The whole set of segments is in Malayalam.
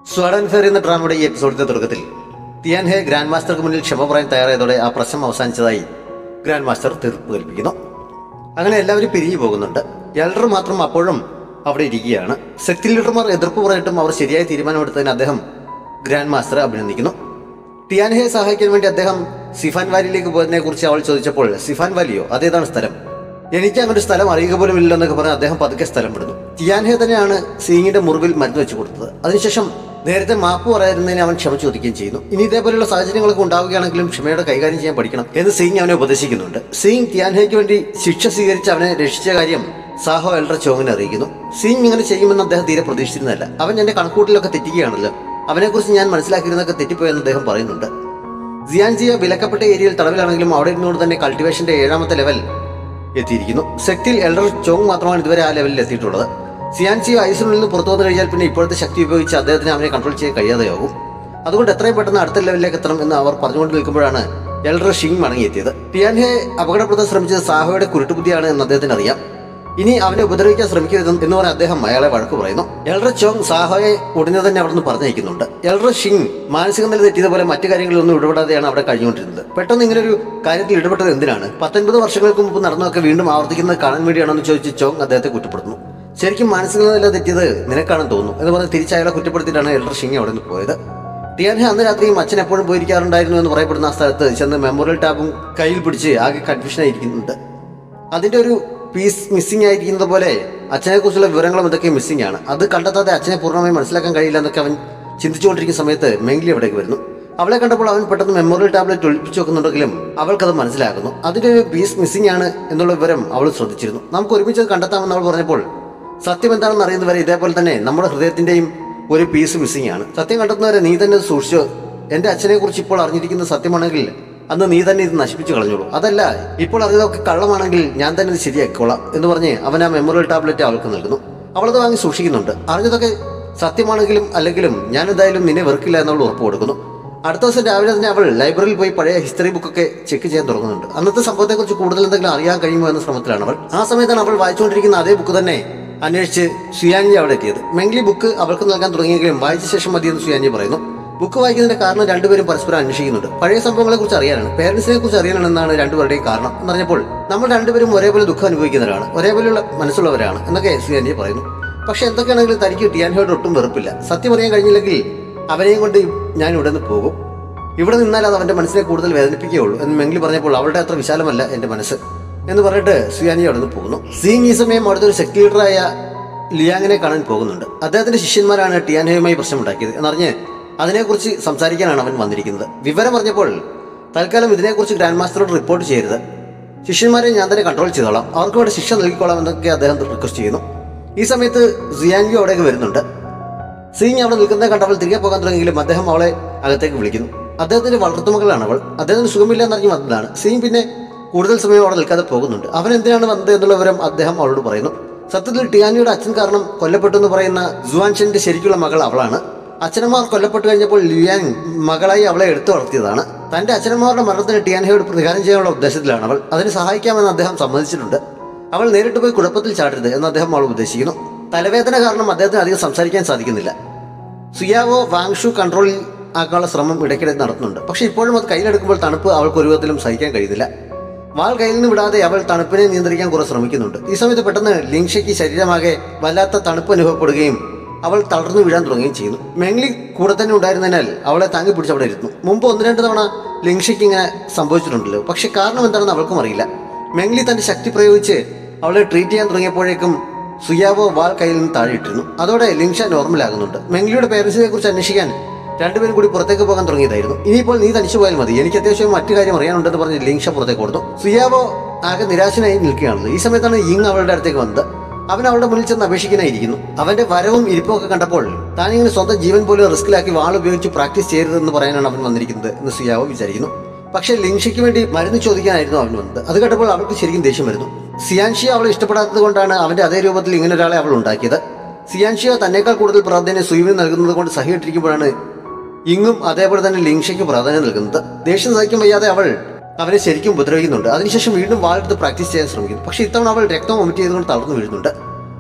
സ്വാഡൻ ഫെയർ എന്ന ഡ്രാമയുടെ ഈ എപ്പിസോഡിന്റെ തുടക്കത്തിൽ തിയാൻ ഹെ ഗ്രാൻഡ് മാസ്റ്റർക്ക് മുന്നിൽ ക്ഷമ പറയാൻ തയ്യാറായതോടെ ആ പ്രശ്നം അവസാനിച്ചതായി ഗ്രാൻഡ് മാസ്റ്റർ തീർപ്പ് കൽപ്പിക്കുന്നു അങ്ങനെ എല്ലാവരും പിരിഞ്ഞു പോകുന്നുണ്ട് എൽഡർ മാത്രം അപ്പോഴും അവിടെ ഇരിക്കുകയാണ് ശക്തി ലീഡർമാർ എതിർപ്പ് പറഞ്ഞിട്ടും അവർ ശരിയായ തീരുമാനമെടുത്തതിന് അദ്ദേഹം ഗ്രാൻഡ് മാസ്റ്ററെ അഭിനന്ദിക്കുന്നു ടിയാൻഹയെ സഹായിക്കാൻ വേണ്ടി അദ്ദേഹം സിഫാൻ വാലിയിലേക്ക് പോയതിനെ കുറിച്ച് അവൾ ചോദിച്ചപ്പോൾ സിഫാൻ വാലിയോ അതേതാണ് സ്ഥലം എനിക്ക് അങ്ങനെ ഒരു സ്ഥലം അറിയുക പോലും ഇല്ല എന്നൊക്കെ പറഞ്ഞ് അദ്ദേഹം പതുക്കെ സ്ഥലം വിടുന്നു ടിയാൻഹെ തന്നെയാണ് സീങ്ങിന്റെ മുറിവിൽ മരുന്ന് വെച്ച് കൊടുത്തത് അതിനുശേഷം നേരത്തെ മാപ്പ് പറയാതിരുന്നതിന് അവൻ ക്ഷമ ചോദിക്കുകയും ചെയ്യുന്നു ഇനി ഇതേപോലെയുള്ള സാഹചര്യങ്ങളൊക്കെ ഉണ്ടാവുകയാണെങ്കിലും ക്ഷമയോടെ കൈകാര്യം ചെയ്യാൻ പഠിക്കണം എന്ന് സിംഗ് അവനെ ഉപദേശിക്കുന്നുണ്ട് സിംഗ് ടിയാൻഹയ്ക്ക് വേണ്ടി ശിക്ഷ സ്വീകരിച്ച് അവനെ രക്ഷിച്ച കാര്യം സാഹോ എൽഡർ ചോങ്ങിനെ അറിയിക്കുന്നു സിംഗ് ഇങ്ങനെ ചെയ്യുമെന്ന് അദ്ദേഹം തീരെ പ്രതീക്ഷിച്ചിരുന്നല്ല അവൻ എന്റെ കണക്കൂട്ടിലൊക്കെ തെറ്റിക്കുകയാണല്ലോ അവനെക്കുറിച്ച് ഞാൻ മനസ്സിലാക്കിയിരുന്നൊക്കെ തെറ്റിപ്പോയെന്ന് അദ്ദേഹം പറയുന്നുണ്ട് സിയാൻജിയ വിലക്കപ്പെട്ട ഏരിയയിൽ തടവിലാണെങ്കിലും അവിടെ ഇരുന്നുകൊണ്ട് തന്നെ കൾട്ടിവേഷന്റെ ഏഴാമത്തെ ലെവൽ എത്തിയിരിക്കുന്നു ശക്തിയിൽ എൽഡർ ചോങ് മാത്രമാണ് ഇതുവരെ ആ ലെവലിൽ എത്തിയിട്ടുള്ളത് സിയാൻജിയ ഐസിനുള്ളിൽ നിന്ന് പുറത്തു വന്നു കഴിഞ്ഞാൽ പിന്നെ ഇപ്പോഴത്തെ ശക്തി ഉപയോഗിച്ച് അദ്ദേഹത്തിന് അവനെ കൺട്രോൾ ചെയ്യാൻ കഴിയാതെയാകും അതുകൊണ്ട് എത്രയും പെട്ടെന്ന് അടുത്ത ലെവലിലേക്ക് എത്തണം എന്ന് അവർ പറഞ്ഞുകൊണ്ട് നിൽക്കുമ്പോഴാണ് എൽഡർ ഷിങ് മടങ്ങിയെത്തിയത് ടിയാൻഹെ അപകടപ്പെടുത്താൻ ശ്രമിച്ചത് സാഹോയുടെ കുരുട്ടുബുദ്ധിയാണ് എന്ന് അദ്ദേഹത്തിന് അറിയാം ഇനി അവനെ ഉപദ്രവിക്കാൻ ശ്രമിക്കരുത് എന്ന് പറഞ്ഞ് അദ്ദേഹം അയാളെ വഴക്ക് പറയുന്നു എൽഡർ ചോങ് സാഹോയെ ഉടനെ തന്നെ അവിടെ നിന്ന് പറഞ്ഞയക്കുന്നുണ്ട് എൽഡർ ഷിങ് മാനസിക നില തെറ്റിയതുപോലെ മറ്റു കാര്യങ്ങളിലൊന്നും ഇടപെടാതെയാണ് അവിടെ കഴിഞ്ഞുകൊണ്ടിരുന്നത് പെട്ടെന്ന് ഇങ്ങനെ ഒരു കാര്യത്തിൽ ഇടപെട്ടത് എന്തിനാണ് പത്തൊൻപത് വർഷങ്ങൾക്ക് മുമ്പ് നടന്നതൊക്കെ വീണ്ടും ആവർത്തിക്കുന്നത് കാണാൻ വേണ്ടിയാണെന്ന് ചോദിച്ച് ചോങ് അദ്ദേഹത്തെ കുറ്റപ്പെടുത്തുന്നു ശരിക്കും മാനസിക നില തെറ്റിയത് നിനക്കാണെന്ന് തോന്നുന്നു എന്ന് പറഞ്ഞ് തിരിച്ച് അയാളെ കുറ്റപ്പെടുത്തിയിട്ടാണ് എൽഡർ ഷിങ് അവിടെ നിന്ന് പോയത് ടിയാൻഹെ അന്ന് രാത്രിയും അച്ഛൻ എപ്പോഴും പോയിരിക്കാറുണ്ടായിരുന്നു എന്ന് പറയപ്പെടുന്ന ആ സ്ഥലത്ത് ചെന്ന് മെമ്മോറിയൽ ടാബും കയ്യിൽ പിടിച്ച് ആകെ കൺഫ്യൂഷൻ ആയിരിക്കുന്നുണ്ട് അതിന്റെ ഒരു പീസ് മിസ്സിംഗ് ആയിരിക്കുന്നത് പോലെ അച്ഛനെ കുറിച്ചുള്ള വിവരങ്ങളും ഇതൊക്കെ മിസ്സിംഗ് ആണ് അത് കണ്ടെത്താതെ അച്ഛനെ പൂർണ്ണമായി മനസ്സിലാക്കാൻ കഴിയില്ല എന്നൊക്കെ അവൻ ചിന്തിച്ചുകൊണ്ടിരിക്കുന്ന സമയത്ത് മെങ്കിലി അവിടേക്ക് വരുന്നു അവളെ കണ്ടപ്പോൾ അവൻ പെട്ടെന്ന് മെമ്മോറിയൽ ടാബ്ലറ്റ് ഒളിപ്പിച്ചു വെക്കുന്നുണ്ടെങ്കിലും അവൾക്കത് മനസ്സിലാക്കുന്നു അതിന്റെ ഒരു പീസ് മിസ്സിംഗ് ആണ് എന്നുള്ള വിവരം അവൾ ശ്രദ്ധിച്ചിരുന്നു നമുക്ക് ഒരുമിച്ച് അത് കണ്ടെത്താമെന്ന് അവൾ പറഞ്ഞപ്പോൾ സത്യം എന്താണെന്ന് അറിയുന്നവരെ ഇതേപോലെ തന്നെ നമ്മുടെ ഹൃദയത്തിന്റെയും ഒരു പീസ് മിസ്സിംഗ് ആണ് സത്യം കണ്ടെത്തുന്നവരെ നീ തന്നെ ഇത് സൂക്ഷിച്ചോ എന്റെ അച്ഛനെ കുറിച്ച് ഇപ്പോൾ അറിഞ്ഞിരിക്കുന്നത് സത്യമാണെങ്കിൽ അന്ന് നീ തന്നെ ഇത് നശിപ്പിച്ചു കളഞ്ഞോളൂ അതല്ല ഇപ്പോൾ അറിഞ്ഞതൊക്കെ കള്ളമാണെങ്കിൽ ഞാൻ തന്നെ ഇത് ശരിയാക്കിക്കോളാം എന്ന് പറഞ്ഞ് അവൻ ആ മെമ്മോറിയൽ ടാബ്ലറ്റ് അവൾക്ക് നൽകുന്നു അവളത് വാങ്ങി സൂക്ഷിക്കുന്നുണ്ട് അറിഞ്ഞതൊക്കെ സത്യമാണെങ്കിലും അല്ലെങ്കിലും ഞാൻ എന്തായാലും നിന്നെ വെറുക്കില്ല എന്നുള്ള ഉറപ്പ് കൊടുക്കുന്നു അടുത്ത ദിവസം രാവിലെ തന്നെ അവൾ ലൈബ്രറിയിൽ പോയി പഴയ ഹിസ്റ്ററി ബുക്കൊക്കെ ചെക്ക് ചെയ്യാൻ തുടങ്ങുന്നുണ്ട് അന്നത്തെ സംഭവത്തെക്കുറിച്ച് കൂടുതൽ എന്തെങ്കിലും അറിയാൻ കഴിയുമോ എന്ന ശ്രമത്തിലാണ് അവൾ ആ സമയത്താണ് അവൾ വായിച്ചുകൊണ്ടിരിക്കുന്ന അതേ ബുക്ക് തന്നെ അന്വേഷിച്ച് സുയാൻജി അവിടെ എത്തിയത് മെങ്ലി ബുക്ക് അവൾക്ക് നൽകാൻ തുടങ്ങിയെങ്കിലും വായിച്ച ശേഷം മതിയെന്ന് സുയാൻജി പറയുന്നു ബുക്ക് വായിക്കുന്നതിന്റെ കാരണം രണ്ടുപേരും പരസ്പരം അന്വേഷിക്കുന്നുണ്ട് പഴയ സംഭവങ്ങളെ കുറിച്ച് അറിയാനാണ് പേരൻസിനെ കുറിച്ച് അറിയാനാണെന്നാണ് രണ്ടുപേരുടെയും കാരണം എന്ന് പറഞ്ഞപ്പോൾ നമ്മൾ രണ്ടുപേരും ഒരേപോലെ ദുഃഖം അനുഭവിക്കുന്നവരാണ് ഒരേപോലെയുള്ള മനസ്സുള്ളവരാണ് എന്നൊക്കെ സുയാൻജി പറയുന്നു പക്ഷെ എന്തൊക്കെയാണെങ്കിലും തനിക്ക് ടിയാൻഹോയോട് ഒട്ടും വെറുപ്പില്ല സത്യം അറിയാൻ കഴിഞ്ഞില്ലെങ്കിൽ അവനെയും കൊണ്ട് ഞാൻ ഇവിടെ നിന്ന് പോകും ഇവിടെ നിന്നാൽ അത് അവന്റെ മനസ്സിനെ കൂടുതൽ വേദനിപ്പിക്കുകയുള്ളൂ എന്ന് മെങ്കിലി പറഞ്ഞപ്പോൾ അവളുടെ അത്ര വിശാലമല്ല എന്റെ മനസ്സ് എന്ന് പറഞ്ഞിട്ട് സുയാനി അവിടെ നിന്ന് പോകുന്നു സീങ് ഈ സമയം അവിടുത്തെ ഒരു സെക്ട് ലീഡറായ ലിയാങ്ങിനെ കാണാൻ പോകുന്നുണ്ട് അദ്ദേഹത്തിന്റെ ശിഷ്യന്മാരാണ് ടിയാൻഹയുമായി പ്രശ്നമുണ്ടാക്കിയത് എന്നറിഞ്ഞ് അതിനെക്കുറിച്ച് സംസാരിക്കാനാണ് അവൻ വന്നിരിക്കുന്നത് വിവരം പറഞ്ഞപ്പോൾ തൽക്കാലം ഇതിനെക്കുറിച്ച് ഗ്രാൻഡ് മാസ്റ്ററോട് റിപ്പോർട്ട് ചെയ്യരുത് ശിഷ്യന്മാരെ ഞാൻ തന്നെ കൺട്രോൾ ചെയ്തോളാം അവർക്ക് ഇവിടെ ശിക്ഷ നൽകിക്കോളാം എന്നൊക്കെ അദ്ദേഹം റിക്വസ്റ്റ് ചെയ്യുന്നു ഈ സമയത്ത് സിയാൻവി അവിടേക്ക് വരുന്നുണ്ട് സിംഗ് അവിടെ നിൽക്കുന്നത് കണ്ടവൾ തിരികെ പോകാൻ തുടങ്ങിയെങ്കിലും അദ്ദേഹം അവളെ അകത്തേക്ക് വിളിക്കുന്നു അദ്ദേഹത്തിന്റെ വളർത്തുമകളാണ് അവൾ അദ്ദേഹത്തിന് സുഖമില്ല എന്നറിഞ്ഞ് വന്നതാണ് സിംഗ് പിന്നെ കൂടുതൽ സമയം അവിടെ നിൽക്കാതെ പോകുന്നുണ്ട് അവൻ എന്തിനാണ് വന്നത് എന്നുള്ള വിവരം അദ്ദേഹം അവളോട് പറയുന്നു സത്യത്തിൽ ടിയാനിയുടെ അച്ഛൻ കാരണം കൊല്ലപ്പെട്ടു എന്ന് പറയുന്ന ജുവാൻഷന്റെ ശരിക്കുള്ള മകൾ അവളാണ് അച്ഛനമ്മമാർ കൊല്ലപ്പെട്ടു കഴിഞ്ഞപ്പോൾ ലിയാൻ മകളായി അവളെ എടുത്തു വളർത്തിയതാണ് തന്റെ അച്ഛനമ്മമാരുടെ മരണത്തിന് ടിയാൻഹയോട് പ്രതികാരം ചെയ്യാനുള്ള ഉദ്ദേശത്തിലാണ് അവൾ അതിന് സഹായിക്കാമെന്ന് അദ്ദേഹം സമ്മതിച്ചിട്ടുണ്ട് അവൾ നേരിട്ട് പോയി കുഴപ്പത്തിൽ ചാടരുത് എന്ന് അദ്ദേഹം അവൾ ഉപദേശിക്കുന്നു തലവേദന കാരണം അദ്ദേഹത്തിന് അധികം സംസാരിക്കാൻ സാധിക്കുന്നില്ല സുയാവോ വാങ്ഷു കൺട്രോളിൽ ആക്കാനുള്ള ശ്രമം ഇടയ്ക്കിടെ നടത്തുന്നുണ്ട് പക്ഷെ ഇപ്പോഴും അത് കയ്യിലെടുക്കുമ്പോൾ തണുപ്പ് അവൾക്ക് ഒരു വിധത്തിലും സഹിക്കാൻ കഴിയുന്നില്ല വാൾ കയ്യിൽ നിന്ന് വിടാതെ അവൾ തണുപ്പിനെ നിയന്ത്രിക്കാൻ കുറെ ശ്രമിക്കുന്നുണ്ട് ഈ സമയത്ത് പെട്ടെന്ന് ലിങ്ഷയ്ക്ക് ശരീരമാകെ വല്ലാത്ത തണുപ്പ് അനുഭവപ്പെടുകയും അവൾ തളർന്നു വീഴാൻ തുടങ്ങുകയും ചെയ്യുന്നു മെങ്ലി കൂടെ തന്നെ ഉണ്ടായിരുന്നതിനാൽ അവളെ താങ്ങി പിടിച്ച് അവിടെ ഇരുന്നു മുമ്പ് ഒന്ന് രണ്ട് തവണ ലിങ്ഷയ്ക്ക് ഇങ്ങനെ സംഭവിച്ചിട്ടുണ്ടല്ലോ പക്ഷെ കാരണം എന്താണെന്ന് അവൾക്കും അറിയില്ല മെങ്ലി തന്റെ ശക്തി പ്രയോഗിച്ച് അവളെ ട്രീറ്റ് ചെയ്യാൻ തുടങ്ങിയപ്പോഴേക്കും സുയാവോ വാൾ കയ്യിൽ നിന്ന് താഴെ ഇട്ടിരുന്നു അതോടെ ലിങ്ഷ നോർമലാകുന്നുണ്ട് മെങ്ലിയുടെ പേരൻസിനെ കുറിച്ച് അന്വേഷിക്കാൻ രണ്ടുപേരും കൂടി പുറത്തേക്ക് പോകാൻ തുടങ്ങിയതായിരുന്നു ഇനിയിപ്പോൾ നീ തനിച്ചു പോയാൽ മതി എനിക്ക് അത്യാവശ്യം മറ്റു കാര്യം അറിയാനുണ്ടെന്ന് പറഞ്ഞ് ലിങ്ഷ പുറത്തേക്ക് കൊടുത്തു സുയാവോ ആകെ നിരാശനായി നിൽക്കുകയാണല്ലോ ഈ സമയത്താണ് യിങ് അവളുടെ അടുത്തേക്ക് വന്നത് അവൻ അവളുടെ മുന്നിൽ ചെന്ന് അപേക്ഷിക്കാനായിരിക്കുന്നു അവന്റെ വരവും ഇരിപ്പും ഒക്കെ കണ്ടപ്പോൾ താനിങ്ങനെ സ്വന്തം ജീവൻ പോലും റിസ്കിലാക്കി വാൾ ഉപയോഗിച്ച് പ്രാക്ടീസ് ചെയ്യരുതെന്ന് പറയാനാണ് അവൻ വന്നിരിക്കുന്നത് എന്ന് സുയാവോ വിചാരിക്കുന്നു പക്ഷേ ലിങ്ഷയ്ക്ക് വേണ്ടി മരുന്ന് ചോദിക്കാനായിരുന്നു അവൻ വന്നത് അത് കേട്ടപ്പോൾ അവൾക്ക് ശരിക്കും ദേഷ്യം വരുന്നു സിയാൻഷിയ അവളെ ഇഷ്ടപ്പെടാത്തത് കൊണ്ടാണ് അവന്റെ അതേ രൂപത്തിൽ ഇങ്ങനെ ഒരാളെ അവൾ ഉണ്ടാക്കിയത് സിയാൻഷിയ തന്നേക്കാൾ കൂടുതൽ പ്രാധാന്യം സുയുവിന് നൽകുന്നത് കൊണ്ട് സഹിയിട്ടിരിക്കുമ്പോഴാണ് ഇങ്ങും അതേപോലെ തന്നെ ലിങ്ഷയ്ക്ക് പ്രാധാന്യം നൽകുന്നത് ദേഷ്യം സഹിക്കാൻ വയ്യാതെ അവൾ അവനെ ശരിക്കും ഉപദ്രവിക്കുന്നുണ്ട് അതിനുശേഷം വീണ്ടും വാളെടുത്ത് പ്രാക്ടീസ് ചെയ്യാൻ ശ്രമിക്കുന്നു പക്ഷേ ഇത്തവണ അവൾ രക്തം വൊമിറ്റ് ചെയ്തുകൊണ്ട് തളർന്നു വീഴുന്നുണ്ട്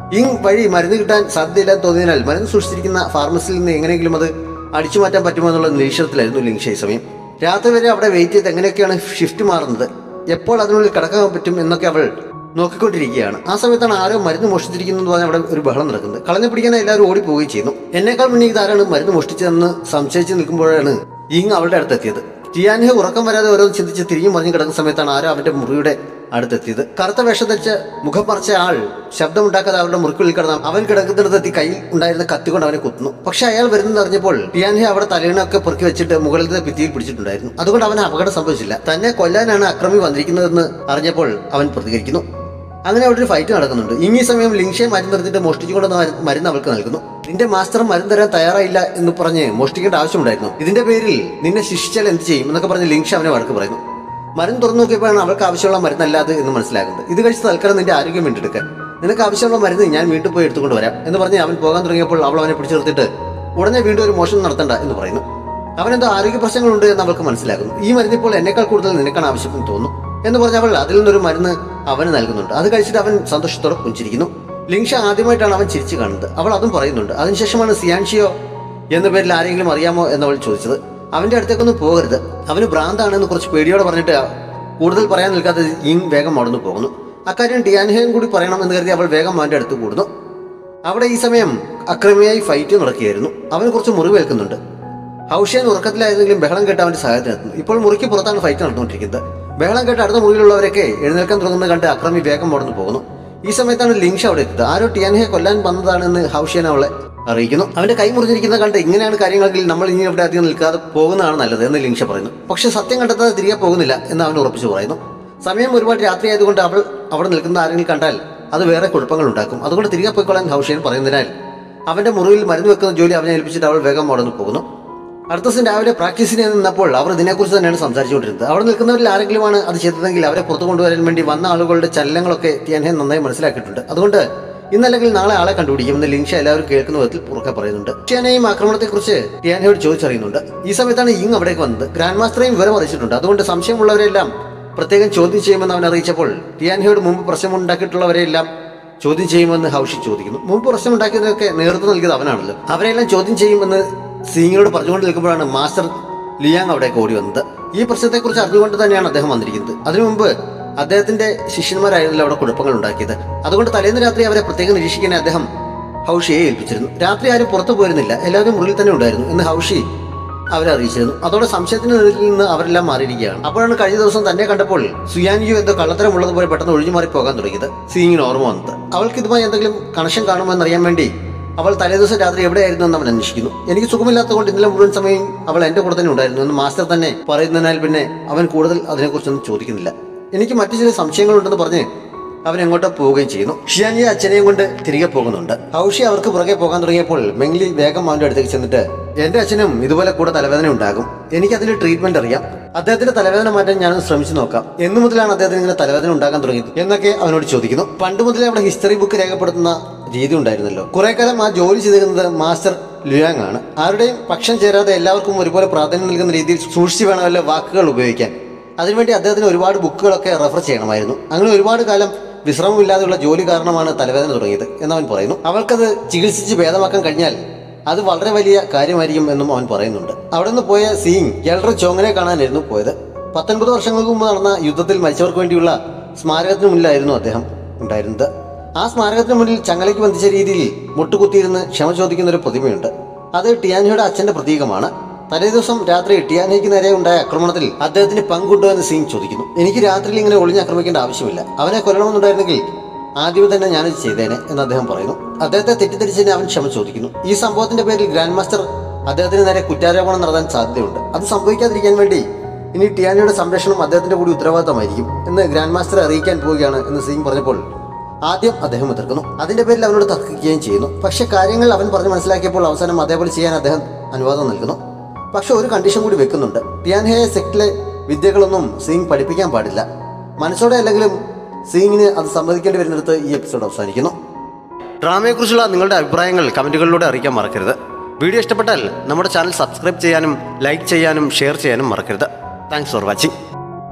ഇങ് വഴി മരുന്ന് കിട്ടാൻ സാധ്യതയില്ലാന്ന് തോന്നിയതിനാൽ മരുന്ന് സൂക്ഷിച്ചിരിക്കുന്ന ഫാർമസിയിൽ നിന്ന് എങ്ങനെയെങ്കിലും അത് അടിച്ചു മാറ്റാൻ പറ്റുമോ എന്നുള്ള നിരീക്ഷണത്തിലായിരുന്നു ലിങ്ഷ ഈ സമയം രാത്രി വരെ അവിടെ വെയിറ്റ് ചെയ്ത് എങ്ങനെയൊക്കെയാണ് ഷിഫ്റ്റ് മാറുന്നത് എപ്പോൾ അതിനുള്ളിൽ കടക്കാൻ പറ്റും എന്നൊക്കെ അവൾ നോക്കിക്കൊണ്ടിരിക്കുകയാണ് ആ സമയത്താണ് ആരോ മരുന്ന് മോഷ്ടിച്ചിരിക്കുന്നു എന്ന് പറഞ്ഞ് അവിടെ ഒരു ബഹളം നടക്കുന്നത് കളഞ്ഞു പിടിക്കാൻ എല്ലാവരും ഓടിപ്പോവുകയും ചെയ്യുന്നു എന്നേക്കാൾ മുന്നേ ഇതാരാണ് മരുന്ന് മോഷ്ടിച്ചതെന്ന് സംശയിച്ച് നിൽക്കുമ്പോഴാണ് ഇങ് അവളുടെ അടുത്തെത്തിയത് ടിയാൻഹെ ഉറക്കം വരാതെ ഓരോന്ന് ചിന്തിച്ച് തിരിഞ്ഞു മറിഞ്ഞു കിടക്കുന്ന സമയത്താണ് ആരോ അവന്റെ മുറിയുടെ അടുത്തെത്തിയത് കറുത്ത വേഷം ധരിച്ച് മുഖം പറിച്ച ആൾ ശബ്ദമുണ്ടാക്കാതെ അവരുടെ മുറിക്കുള്ളിൽ കിടന്ന അവൻ കിടക്കുന്നിടത്തെത്തി കയ്യിൽ ഉണ്ടായിരുന്ന കത്തി കൊണ്ട് അവനെ കുത്തുന്നു പക്ഷെ അയാൾ വരുന്നത് അറിഞ്ഞപ്പോൾ ടിയാൻഹെ അവിടെ തലയിണൊക്കെ പെറുക്കി വെച്ചിട്ട് മുകളിലത്തെ ഭിത്തിയിൽ പിടിച്ചിട്ടുണ്ടായിരുന്നു അതുകൊണ്ട് അവന് അപകടം സംഭവിച്ചില്ല തന്നെ കൊല്ലാനാണ് അക്രമി വന്നിരിക്കുന്നതെന്ന് അറിഞ്ഞപ്പോൾ അവൻ പ്രതികരിക്കുന്നു അങ്ങനെ അവിടെ ഒരു ഫൈറ്റ് നടക്കുന്നുണ്ട് ഇനി ഈ സമയം ലിങ്ഷയെ മരുന്ന് നിർത്തിയിട്ട് മോഷ്ടിച്ചുകൊണ്ടുവന്ന മരു- മരുന്ന് അവൾക്ക് നൽകുന്നു നിന്റെ മാസ്റ്റർ മരുന്ന് തരാൻ തയ്യാറായില്ല എന്ന് പറഞ്ഞ് മോഷ്ടിക്കേണ്ട ആവശ്യമുണ്ടായിരുന്നു ഇതിന്റെ പേരിൽ നിന്നെ ശിക്ഷിച്ചാൽ എന്ത് ചെയ്യും എന്നൊക്കെ പറഞ്ഞ് ലിങ്ഷ അവനെ വഴക്ക് പറയുന്നു മരുന്ന് തുറന്നു നോക്കിയപ്പോഴാണ് അവൾക്ക് ആവശ്യമുള്ള മരുന്നല്ലാതെ എന്ന് മനസ്സിലാക്കുന്നത് ഇത് കഴിച്ച് തൽക്കാലം നിന്റെ ആരോഗ്യം വീണ്ടെടുക്കാൻ നിനക്ക് ആവശ്യമുള്ള മരുന്ന് ഞാൻ വീട്ടിൽ പോയി എടുത്തുകൊണ്ട് വരാം എന്ന് പറഞ്ഞ് അവൻ പോകാൻ തുടങ്ങിയപ്പോൾ അവൾ അവനെ പിടിച്ചു നിർത്തിയിട്ട് ഉടനെ വീണ്ടും ഒരു മോഷണം നടത്തണ്ട എന്ന് പറയുന്നു അവനെന്തോ ആരോഗ്യ പ്രശ്നങ്ങളുണ്ട് എന്ന് അവൾക്ക് മനസ്സിലാകുന്നു ഈ മരുന്ന് ഇപ്പോൾ എന്നെക്കാൾ കൂടുതൽ നിനക്കാണ് ആവശ്യമെന്ന് തോന്നുന്നു എന്ന് പറഞ്ഞ അവൾ അതിൽ നിന്നൊരു മരുന്ന് അവന് നൽകുന്നുണ്ട് അത് കഴിച്ചിട്ട് അവൻ സന്തോഷത്തോടെ പുഞ്ചിരിക്കുന്നു ലിങ്ഷ ആദ്യമായിട്ടാണ് അവൻ ചിരിച്ചു കാണുന്നത് അവൾ അതും പറയുന്നുണ്ട് അതിനുശേഷമാണ് സിയാൻഷിയോ എന്ന പേരിൽ ആരെങ്കിലും അറിയാമോ എന്ന് അവൾ ചോദിച്ചത് അവന്റെ അടുത്തേക്കൊന്നും പോകരുത് അവന് ഭ്രാന്താണെന്ന് കുറച്ച് പേടിയോടെ പറഞ്ഞിട്ട് കൂടുതൽ പറയാൻ നിൽക്കാതെ ഇങ് വേഗം അവിടുന്ന് പോകുന്നു അക്കാര്യം ടിയാൻഹയും കൂടി പറയണം എന്ന് കരുതി അവൾ വേഗം അവന്റെ അടുത്ത് കൂടുന്നു അവിടെ ഈ സമയം അക്രമിയായി ഫൈറ്റ് നടക്കുകയായിരുന്നു അവന് കുറച്ച് മുറിവേൽക്കുന്നുണ്ട് ഹൗഷ്യൻ ഉറക്കത്തിലായിരുന്നെങ്കിലും ബഹളം കേട്ട് അവന്റെ സഹായത്തിനെത്തുന്നു ഇപ്പോൾ മുറിക്ക് പുറത്താണ് ഫൈറ്റ് നടന്നുകൊണ്ടിരിക്കുന്നത് ബഹളം കേട്ട് അടുത്ത മുറിയിലുള്ളവരൊക്കെ എഴുന്നേൽക്കാൻ തുടങ്ങുന്നത് കണ്ട് അക്രമി വേഗം ഓടുന്നു പോകുന്നു ഈ സമയത്താണ് ലിങ്ഷ അവിടെ എത്തുന്നത് ആരോ ടിയാൻഹയെ കൊല്ലാൻ വന്നതാണെന്ന് ഹൗഷ്യൻ അവളെ അറിയിക്കുന്നു അവന്റെ കൈ മുറിഞ്ഞിരിക്കുന്നത് കണ്ട് ഇങ്ങനെയാണ് കാര്യങ്ങളെങ്കിൽ നമ്മൾ ഇനി ഇവിടെ അധികം നിൽക്കാതെ പോകുന്നതാണ് നല്ലത് എന്ന് ലിങ്ഷ പറയുന്നു പക്ഷെ സത്യം കണ്ടെത്താതെ തിരികെ പോകുന്നില്ല എന്ന് അവൻ ഉറപ്പിച്ചു പറയുന്നു സമയം ഒരുപാട് രാത്രി ആയതുകൊണ്ട് അവൾ അവിടെ നിൽക്കുന്ന ആരെങ്കിലും കണ്ടാൽ അത് വേറെ കുഴപ്പങ്ങൾ ഉണ്ടാക്കും അതുകൊണ്ട് തിരികെ പോയിക്കൊള്ളാൻ ഹൗഷ്യൻ പറയുന്നതിനാൽ അവന്റെ മുറിവിൽ മരുന്ന് വെക്കുന്ന ജോലി അവനെ ഏൽപ്പിച്ചിട്ട് അവൾ വേഗം അവിടെ പോകുന്നു അടുത്ത ദിവസം രാവിലെ പ്രാക്ടീസിന് നിന്നപ്പോൾ അവർ ഇതിനെക്കുറിച്ച് തന്നെയാണ് സംസാരിച്ചുകൊണ്ടിരുന്നത് അവിടെ നിൽക്കുന്നവരിൽ ആരെങ്കിലുമാണ് അത് ചെയ്തതെങ്കിൽ അവരെ പുറത്തു കൊണ്ടുവരാൻ വേണ്ടി വന്ന ആളുകളുടെ ചലനങ്ങളൊക്കെ ടിയാൻഹെ നന്നായി മനസ്സിലാക്കിയിട്ടുണ്ട് അതുകൊണ്ട് ഇന്നല്ലെങ്കിൽ നാളെ ആളെ കണ്ടുപിടിക്കുമെന്ന് ലിങ്ഷ എല്ലാവരും കേൾക്കുന്ന വിധത്തിൽ പുറക്കെ പറയുന്നുണ്ട് ടിയാനെയും ആക്രമണത്തെക്കുറിച്ച് ടിയാനയോട് ചോദിച്ചറിയുന്നുണ്ട് ഈ സമയത്താണ് ഇങ് അവിടേക്ക് വന്നത് ഗ്രാൻഡ് മാസ്റ്ററേയും വിവരം അറിയിച്ചിട്ടുണ്ട് അതുകൊണ്ട് സംശയമുള്ളവരെല്ലാം പ്രത്യേകം ചോദ്യം ചെയ്യുമെന്ന് അവൻ അറിയിച്ചപ്പോൾ ടിയാൻഹയോട് മുമ്പ് പ്രശ്നമുണ്ടാക്കിയിട്ടുള്ളവരെയെല്ലാം ചോദ്യം ചെയ്യുമെന്ന് ഹൗഷി ചോദിക്കുന്നു മുമ്പ് പ്രശ്നമുണ്ടാക്കിയതൊക്കെ നേതൃത്വം നൽകിയത് അവനാണല്ലോ അവരെല്ലാം ചോദ്യം ചെയ്യുമെന്ന് സിംഗിനോട് പറഞ്ഞുകൊണ്ട് നിൽക്കുമ്പോഴാണ് മാസ്റ്റർ ലിയാങ് അവിടേക്ക് ഓടി വന്നത് ഈ പ്രശ്നത്തെക്കുറിച്ച് അറിഞ്ഞുകൊണ്ട് തന്നെയാണ് അദ്ദേഹം വന്നിരിക്കുന്നത് അതിനു മുമ്പ് അദ്ദേഹത്തിന്റെ ശിഷ്യന്മാരായിരുന്നില്ല അവിടെ കുഴപ്പങ്ങൾ ഉണ്ടാക്കിയത് അതുകൊണ്ട് തലേന്ന് രാത്രി അവരെ പ്രത്യേകം നിരീക്ഷിക്കാൻ അദ്ദേഹം ഹൗഷിയെ ഏൽപ്പിച്ചിരുന്നു രാത്രി ആരും പുറത്തു പോയിരുന്നില്ല എല്ലാവരും മുറിയിൽ തന്നെ ഉണ്ടായിരുന്നു എന്ന് ഹൗഷി അവരെ അറിയിച്ചിരുന്നു അതോടെ സംശയത്തിന് നിഴലിൽ നിന്ന് അവരെല്ലാം മാറിയിരിക്കുകയാണ് അപ്പോഴാണ് കഴിഞ്ഞ ദിവസം തന്നെ കണ്ടപ്പോൾ സുയാൻജിയോ എന്തോ കള്ളത്തരമുള്ളതുപോലെ പെട്ടെന്ന് ഒഴിഞ്ഞു മാറി പോകാൻ തുടങ്ങിയത് സീങ്ങിന് ഓർമ്മ വന്നത് അവൾക്ക് ഇതുമായി എന്തെങ്കിലും കണക്ഷൻ കാണുമെന്ന് അറിയാൻ വേണ്ടി അവൾ തലേദിവസം രാത്രി എവിടെയായിരുന്നു എന്ന് അവൻ അന്വേഷിക്കുന്നു എനിക്ക് സുഖമില്ലാത്തതുകൊണ്ട് ഇന്നലെ മുഴുവൻ സമയം അവൾ എന്റെ കൂടെ തന്നെ ഉണ്ടായിരുന്നു എന്ന് മാസ്റ്റർ തന്നെ പറയുന്നതിനാൽ പിന്നെ അവൻ കൂടുതൽ അതിനെക്കുറിച്ചൊന്നും ചോദിക്കുന്നില്ല എനിക്ക് മറ്റു ചില സംശയങ്ങളുണ്ടെന്ന് പറഞ്ഞ് അവൻ എങ്ങോട്ടോ പോവുകയും ചെയ്യുന്നു ഷിയാനിയെ അച്ഛനെയും കൊണ്ട് തിരികെ പോകുന്നുണ്ട് ഹൗഷി അവർക്ക് പുറകെ പോകാൻ തുടങ്ങിയപ്പോൾ മെങ്ലി വേഗം അവന്റെ അടുത്തേക്ക് ചെന്നിട്ട് എന്റെ അച്ഛനും ഇതുപോലെ കൂടെ തലവേദന ഉണ്ടാകും എനിക്ക് അതിന്റെ ട്രീറ്റ്മെന്റ് അറിയാം അദ്ദേഹത്തിന്റെ തലവേദന മാറ്റാൻ ഞാനൊന്ന് ശ്രമിച്ചു നോക്കാം എന്നു മുതലാണ് അദ്ദേഹത്തിന് ഇങ്ങനെ തലവേദന ഉണ്ടാക്കാൻ തുടങ്ങിയത് എന്നൊക്കെ അവനോട് ചോദിക്കുന്നു പണ്ട് മുതലേ അവിടെ ഹിസ്റ്ററി ബുക്ക് രേഖപ്പെടുത്തുന്ന രീതി ഉണ്ടായിരുന്നല്ലോ കുറെ കാലം ആ ജോലി ചെയ്തിരുന്നത് മാസ്റ്റർ ലുയാങ് ആണ് ആരുടെയും പക്ഷം ചേരാതെ എല്ലാവർക്കും ഒരുപോലെ പ്രാധാന്യം നൽകുന്ന രീതിയിൽ സൂക്ഷിച്ച് വേണമല്ലോ വാക്കുകൾ ഉപയോഗിക്കാൻ അതിനുവേണ്ടി അദ്ദേഹത്തിന് ഒരുപാട് ബുക്കുകളൊക്കെ റെഫർ ചെയ്യണമായിരുന്നു അങ്ങനെ ഒരുപാട് കാലം വിശ്രമമില്ലാതെയുള്ള ജോലി കാരണമാണ് തലവേദന തുടങ്ങിയത് എന്നവൻ പറയുന്നു അവൾക്കത് ചികിത്സിച്ച് ഭേദമാക്കാൻ കഴിഞ്ഞാൽ അത് വളരെ വലിയ കാര്യമായിരിക്കും എന്നും അവൻ പറയുന്നുണ്ട് അവിടെ നിന്ന് പോയ സീങ് എൽഡർ ചോങ്ങനെ കാണാനായിരുന്നു പോയത് പത്തൊൻപത് വർഷങ്ങൾക്ക് മുമ്പ് നടന്ന യുദ്ധത്തിൽ മരിച്ചവർക്ക് വേണ്ടിയുള്ള സ്മാരകത്തിന് മുന്നിലായിരുന്നു അദ്ദേഹം ഉണ്ടായിരുന്നത് ആ സ്മാരകത്തിന് മുന്നിൽ ചങ്ങലയ്ക്ക് ബന്ധിച്ച രീതിയിൽ മുട്ടുകുത്തിയിരുന്ന് ക്ഷമ ചോദിക്കുന്ന ഒരു പ്രതിമയുണ്ട് അത് ടിയാനിയുടെ അച്ഛന്റെ പ്രതീകമാണ് തലേ ദിവസം രാത്രി ടിയാനയ്ക്ക് നേരെ ഉണ്ടായ ആക്രമണത്തിൽ അദ്ദേഹത്തിന് പങ്കുണ്ടോ എന്ന് സിംഗ് ചോദിക്കുന്നു എനിക്ക് രാത്രിയിൽ ഇങ്ങനെ ഒളിഞ്ഞ് ആക്രമിക്കേണ്ട ആവശ്യമില്ല അവനെ കൊല്ലണമെന്നുണ്ടായിരുന്നെങ്കിൽ ആദ്യമേ തന്നെ ഞാനത് ചെയ്തേനെ എന്ന് അദ്ദേഹം പറയുന്നു അദ്ദേഹത്തെ തെറ്റിദ്ധരിച്ചതിന് അവൻ ക്ഷമ ചോദിക്കുന്നു ഈ സംഭവത്തിന്റെ പേരിൽ ഗ്രാൻഡ് മാസ്റ്റർ അദ്ദേഹത്തിന് നേരെ കുറ്റാരോപണം നടത്താൻ സാധ്യതയുണ്ട് അത് സംഭവിക്കാതിരിക്കാൻ വേണ്ടി ഇനി ടിയാനയുടെ സംരക്ഷണം അദ്ദേഹത്തിന്റെ കൂടി ഉത്തരവാദിത്തമായിരിക്കും എന്ന് ഗ്രാൻഡ് മാസ്റ്ററെ അറിയിക്കാൻ പോവുകയാണ് എന്ന് സിംഗ് പറഞ്ഞപ്പോൾ ആദ്യം അദ്ദേഹം എതിർക്കുന്നു അതിന്റെ പേരിൽ അവനോട് തർക്കിക്കുകയും ചെയ്യുന്നു പക്ഷെ കാര്യങ്ങൾ അവൻ പറഞ്ഞ് മനസ്സിലാക്കിയപ്പോൾ അവസാനം അതേപോലെ ചെയ്യാൻ അദ്ദേഹം അനുവാദം നൽകുന്നു പക്ഷെ ഒരു കണ്ടീഷൻ കൂടി വെക്കുന്നുണ്ട് ടിയാൻഹയെ സെക്റ്റിലെ വിദ്യകളൊന്നും സിംഗ് പഠിപ്പിക്കാൻ പാടില്ല മനസ്സോടെ അല്ലെങ്കിലും സിംഗിന് അത് സമ്മതിക്കേണ്ടി വരുന്നിടത്ത് ഈ എപ്പിസോഡ് അവസാനിക്കുന്നു ഡ്രാമയെക്കുറിച്ചുള്ള നിങ്ങളുടെ അഭിപ്രായങ്ങൾ കമൻറ്റുകളിലൂടെ അറിയിക്കാൻ മറക്കരുത് വീഡിയോ ഇഷ്ടപ്പെട്ടാൽ നമ്മുടെ ചാനൽ സബ്സ്ക്രൈബ് ചെയ്യാനും ലൈക്ക് ചെയ്യാനും ഷെയർ ചെയ്യാനും മറക്കരുത് താങ്ക്സ് ഫോർ വാച്ചിങ്